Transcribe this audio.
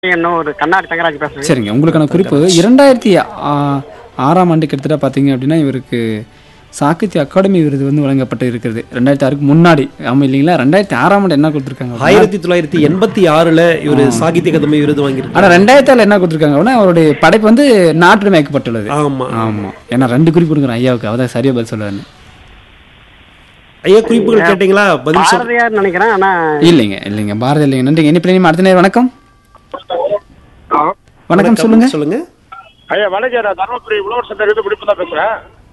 இன்னும் ஒரு கண்ணாடி தங்கராஜ் பேசுறேன் சரிங்க உங்களுக்கான குறிப்பு இரண்டாயிரத்தி ஆ- ஆறாம் ஆண்டு கிட்டத்தட்ட பார்த்தீங்க அப்படின்னா இவருக்கு சாகித்ய அகாடமி விருது வந்து வழங்கப்பட்டு இருக்கிறது ரெண்டாயிரத்தி ஆறுக்கு முன்னாடி ஆமாம் இல்லைங்களா ரெண்டாயிரத்தி ஆறாம் ஆண்டு என்ன கொடுத்துருக்காங்க அப்படின்னா- ஆயிரத்தி தொள்ளாயிரத்தி எண்பத்தி ஆறுல இவர் சாகித்ய அகாதமி விருது வாங்கியிருக்காரு ஆனா ரெண்டாயிரத்தி ஆறுல என்ன கொடுத்துருக்காங்க அப்படின்னா அவருடைய படைப்பு வந்து நாட்டுடைமையாக்கப்பட்டுள்ளது ஆமா ஆமா ஏன்னா ரெண்டு குறிப்பு கொடுக்குறேன் ஐயாவுக்கு அவதான் சரியா பதில் சொல்லுவாரு ஐயா குறிப்புகள் கேட்டீங்களா பதில் சொல் பாரதியார் நினைக்கிறேன் ஆனா இல்லைங்க இல்லைங்க பாரதி இல்லைங்க நன்றிங்க என்ன பண்ணி அடுத்த நேரம் வணக்கம் வணக்கம் சொல்லுங்க சொல்லுங்க ஐயா வணக்கம் நான் தர்மபுரி உழவர் சந்தை இருந்து பிடிப்பு தான் பேசுறேன்